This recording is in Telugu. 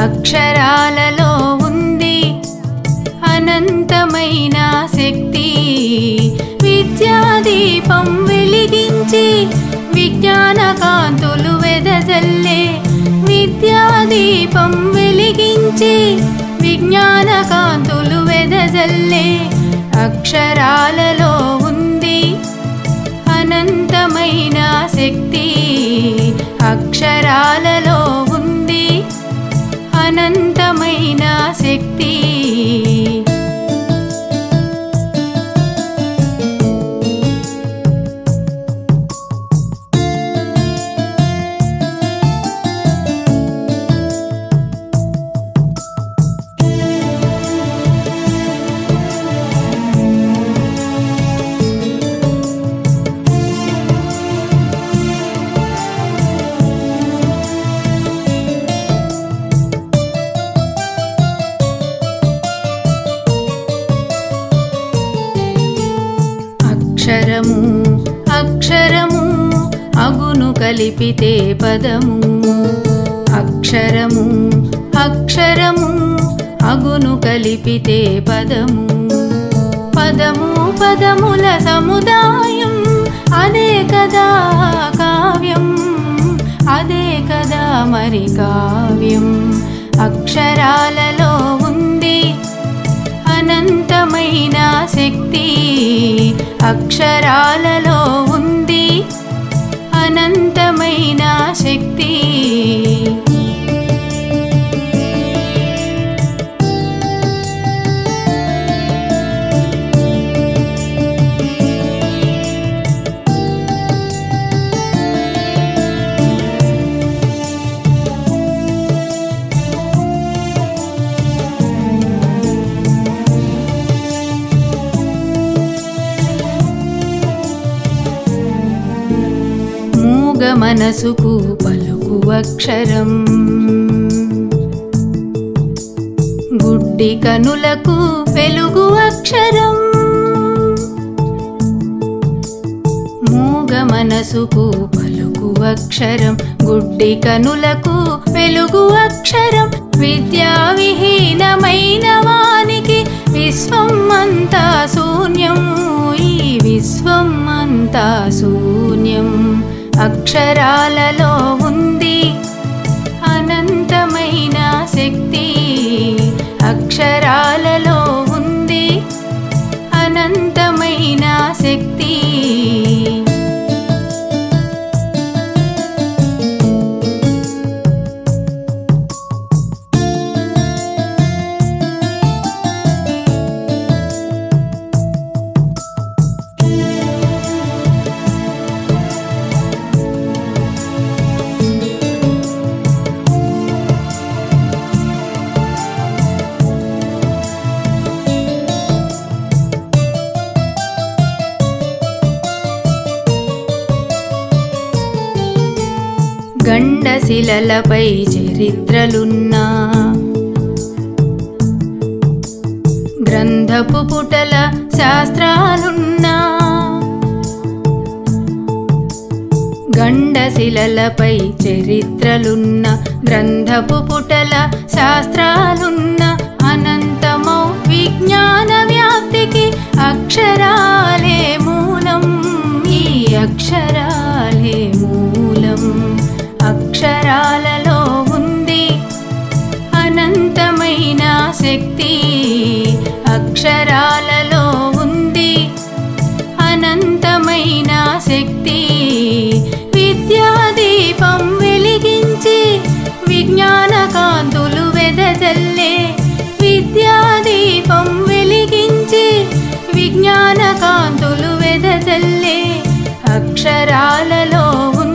అక్షరాలలో ఉంది అనంతమైన శక్తి విద్యాదీపం వెలిగించి విజ్ఞాన కాంతులు వెదజల్లే విద్యాదీపం వెలిగించి విజ్ఞాన కాంతులు వెదజల్లే అక్షరాలలో ఉంది అనంతమైన శక్తి అక్షరాలలో ఉంది అనంతమైన శక్తి అక్షరము అక్షరము అగును కలిపితే పదము అక్షరము అక్షరము అగును కలిపితే పదము పదము పదముల సముదాయం అదే కదా కావ్యం అదే కదా మరి కావ్యం అక్షరాలలో ఉంది అనంతమైన శక్తి అక్షరాలలో ఉంది అనంతమైన శక్తి మూగ మనసుకు పలుకు అక్షరం గుడ్డి కనులకు వెలుగు అక్షరం మూగ మనసుకు పలుకు అక్షరం గుడ్డి కనులకు వెలుగు అక్షరం విద్యా విహీనమైన వానికి విశ్వం అంతా శూన్యం ఈ విశ్వం అంతా శూన్యం అక్షరాలలో ఉంది అనంతమైన శక్తి అక్షరాలలో ఉంది అనంతమైన శక్తి గండశిలలపై చరిత్రలున్నా గ్రంథపు పుటల శాస్త్రాలున్నా గండశిలలపై చరిత్రలున్న గ్రంథపు పుటల శాస్త్రాలున్న అనంతమౌ విజ్ఞాన వ్యాప్తికి అక్షరాలే మూలం ఈ అక్షరాలే మూలం అక్షరాలలో ఉంది అనంతమైన శక్తి అక్షరాలలో ఉంది అనంతమైన శక్తి విద్యాదీపం వెలిగించి విజ్ఞాన కాంతులు వెదజల్లే విద్యాదీపం వెలిగించి విజ్ఞాన కాంతులు వెదజల్లే అక్షరాలలో